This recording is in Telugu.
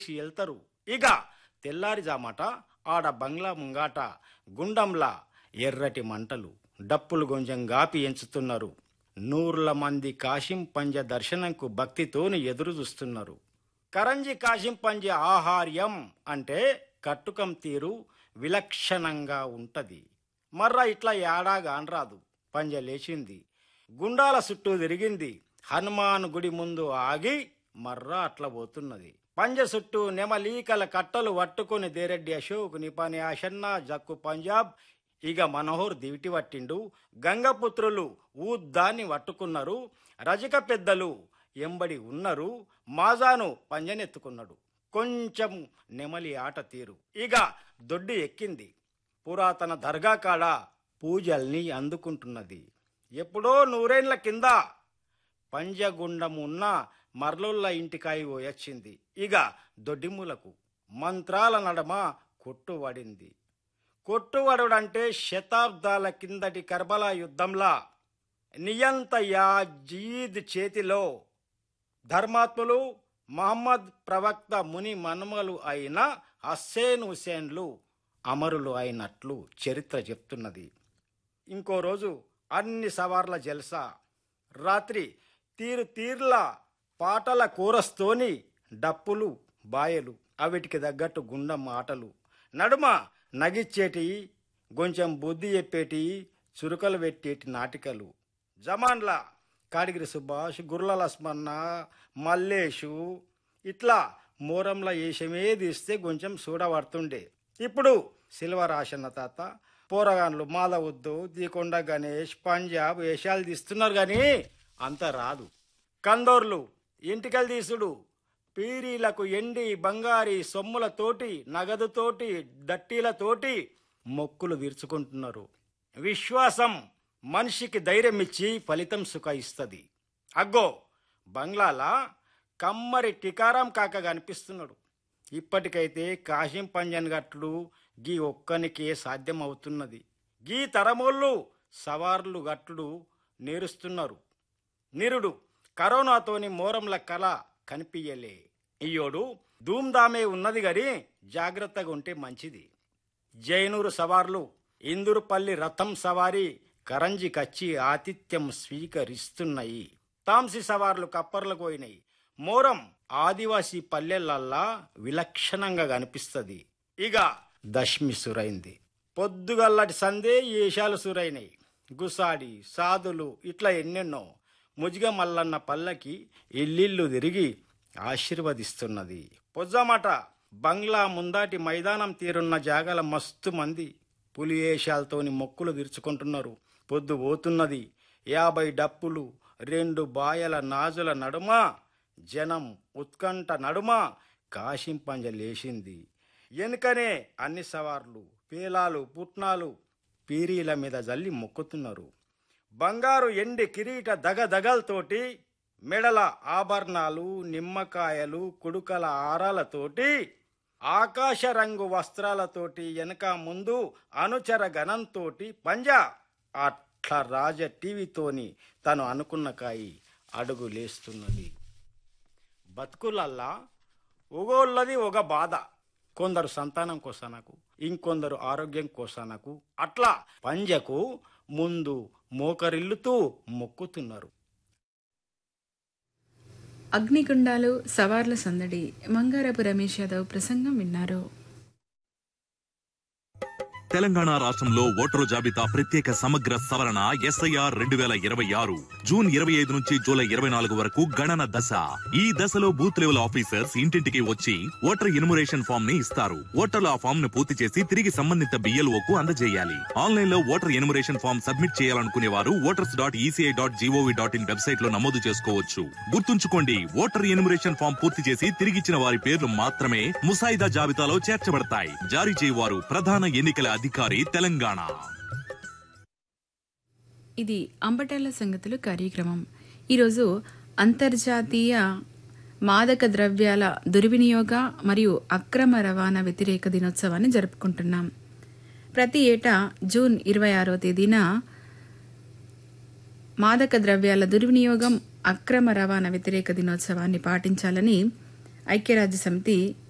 వెళ్తారు ఇక తెల్లారిజామట ఆడ బంగ్లా ముంగాట గుండంలా ఎర్రటి మంటలు డప్పులు కొంచెం గాపి ఎంచుతున్నారు నూర్ల మంది కాశిం పంజ దర్శనంకు భక్తితోని ఎదురు చూస్తున్నారు కరంజి కాశిం పంజ ఆహార్యం అంటే కట్టుకం తీరు విలక్షణంగా ఉంటది మర్ర ఇట్లా ఏడాగా అనరాదు పంజ లేచింది గుండాల చుట్టూ తిరిగింది హనుమాన్ గుడి ముందు ఆగి మర్ర అట్లా పోతున్నది పంజ చుట్టూ నెమలీకల కట్టలు పట్టుకుని దేరెడ్డి అశోక్ నిపాని ఆషన్న జక్కు పంజాబ్ ఇక మనోహర్ దివిటి పట్టిండు గంగపుత్రులు ఊద్దాన్ని పట్టుకున్నారు రజక పెద్దలు ఎంబడి ఉన్నారు మాజాను పంజనెత్తుకున్నాడు కొంచెం నెమలి ఆట తీరు ఇక దొడ్డి ఎక్కింది పురాతన దర్గా కాడ పూజల్ని అందుకుంటున్నది ఎప్పుడో నూరేండ్ల కింద పంజగుండం ఉన్న మర్లుల్ల ఇంటికాయి వచ్చింది ఇక దొడ్డిమూలకు మంత్రాల నడమ కొట్టువడింది కొట్టువడుడంటే శతాబ్దాల కిందటి కర్బలా యుద్ధంలా నియంత యాజీద్ చేతిలో ధర్మాత్ములు మహమ్మద్ ప్రవక్త ముని మనుమలు అయిన హస్సేన్ హుసేన్లు అమరులు అయినట్లు చరిత్ర చెప్తున్నది ఇంకో రోజు అన్ని సవార్ల జల్సా రాత్రి తీరు తీర్ల పాటల కూరస్తోని డప్పులు బాయలు అవిటికి తగ్గట్టు గుండం ఆటలు నడుమ నగిచ్చేటి కొంచెం బుద్ధి చెప్పేటి చురుకలు పెట్టేటి నాటికలు జమాన్లా కాడిగిరి సుభాష్ గుర్ల లస్మన్న మల్లేషు ఇట్లా మోరంల ఏషమే తీస్తే కొంచెం చూడబడుతుండే ఇప్పుడు సిల్వర్ ఆశన్న తాత పోరగాన్లు మాలవద్దు దీకొండ గణేష్ పంజాబ్ వేషాలు తీస్తున్నారు కానీ అంత రాదు కందోర్లు ఇంటికలు తీసుడు పీరీలకు ఎండి బంగారి సొమ్ములతోటి నగదుతోటి దట్టీలతోటి మొక్కులు తీర్చుకుంటున్నారు విశ్వాసం మనిషికి ధైర్యం ఇచ్చి ఫలితం సుఖ ఇస్తుంది అగ్గో బంగ్లాలా కమ్మరి టికారాం కాక కనిపిస్తున్నాడు ఇప్పటికైతే కాశీం పంజన్ గట్లు గీ ఒక్కనికే సాధ్యం అవుతున్నది గీ తరమోళ్ళు సవార్లు గట్టుడు నేరుస్తున్నారు నిరుడు కరోనాతోని మోరంల కళ కనిపించలే ఇయ్యోడు ధూమ్ధామే ఉన్నది గని జాగ్రత్తగా ఉంటే మంచిది జైనూరు సవార్లు ఇందురుపల్లి రథం సవారి కరంజి కచ్చి ఆతిథ్యం స్వీకరిస్తున్నాయి తాంసి సవార్లు కప్పర్లకు పోయినాయి మోరం ఆదివాసీ పల్లెలల్లా విలక్షణంగా కనిపిస్తుంది ఇక దశమి సురైంది పొద్దుగల్లటి సందే ఏషాలు సురైనాయి గుసాడి సాదులు ఇట్లా ఎన్నెన్నో ముజిగ మల్లన్న పల్లకి ఇల్లిల్లు తిరిగి ఆశీర్వదిస్తున్నది పొజ్జమాట బంగ్లా ముందాటి మైదానం తీరున్న జాగల మస్తు మంది పులి ఏషాలతోని మొక్కులు తీర్చుకుంటున్నారు పొద్దు పోతున్నది యాభై డప్పులు రెండు బాయల నాజుల నడుమ జనం ఉత్కంఠ నడుమ కాశింపంజ లేచింది వెనుకనే అన్ని సవార్లు పేలాలు పుట్నాలు పీరీల మీద జల్లి మొక్కుతున్నారు బంగారు ఎండి కిరీట దగదగలతోటి మెడల ఆభరణాలు నిమ్మకాయలు కుడుకల ఆరాలతోటి ఆకాశ రంగు వస్త్రాలతోటి వెనక ముందు అనుచర గణంతోటి పంజా అట్ల రాజ టీవీతోని తను అనుకున్న కాయి అడుగు లేస్తున్నది బతుకులల్లా ఒగోళ్ళది ఒక బాధ కొందరు సంతానం కోసనకు ఇంకొందరు ఆరోగ్యం కోసనకు అట్లా పంజకు ముందు మోకరిల్లుతూ మొక్కుతున్నారు అగ్నిగుండాలు సవార్ల సందడి మంగారపు రమేష్ యాదవ్ ప్రసంగం విన్నారు తెలంగాణ రాష్ట్రంలో ఓటరు జాబితా ప్రత్యేక సమగ్ర సవరణ ఎస్ఐఆర్ రెండు వేల ఇరవై ఆరు జూన్ ఇరవై ఐదు నుంచి జూలై ఇరవై నాలుగు వరకు గణన దశ ఈ దశలో బూత్ లెవెల్ ఆఫీసర్స్ ఇంటింటికి వచ్చి ఓటర్ ఎన్యుమరేషన్ ఫామ్ ని ఇస్తారు ఓటర్లు ఆ ఫామ్ ను పూర్తి చేసి తిరిగి సంబంధిత BLO కు అందజేయాలి ఆన్లైన్ లో ఓటర్ ఎన్యుమరేషన్ ఫామ్ సబ్మిట్ చేయాలనుకునే వారు voters dot ECI dot gov dot in website లో నమోదు చేసుకోవచ్చు గుర్తుంచుకోండి ఓటర్ ఎన్యుమరేషన్ ఫామ్ పూర్తి చేసి తిరిగిచ్చిన వారి పేర్లు మాత్రమే ముసాయిదా జాబితాలో చేర్చబడతాయి జారీ చేయవారు ప్రధాన ఎన్నికల అధికారి తెలంగాణ ఇది అంబటాల సంగతులు కార్యక్రమం ఈరోజు అంతర్జాతీయ మాదక ద్రవ్యాల దుర్వినియోగ మరియు అక్రమ రవాణా వ్యతిరేక దినోత్సవాన్ని జరుపుకుంటున్నాం ప్రతి ఏటా జూన్ ఇరవై ఆరో తేదీన మాదక ద్రవ్యాల దుర్వినియోగం అక్రమ రవాణా వ్యతిరేక దినోత్సవాన్ని పాటించాలని ఐక్యరాజ్య సమితి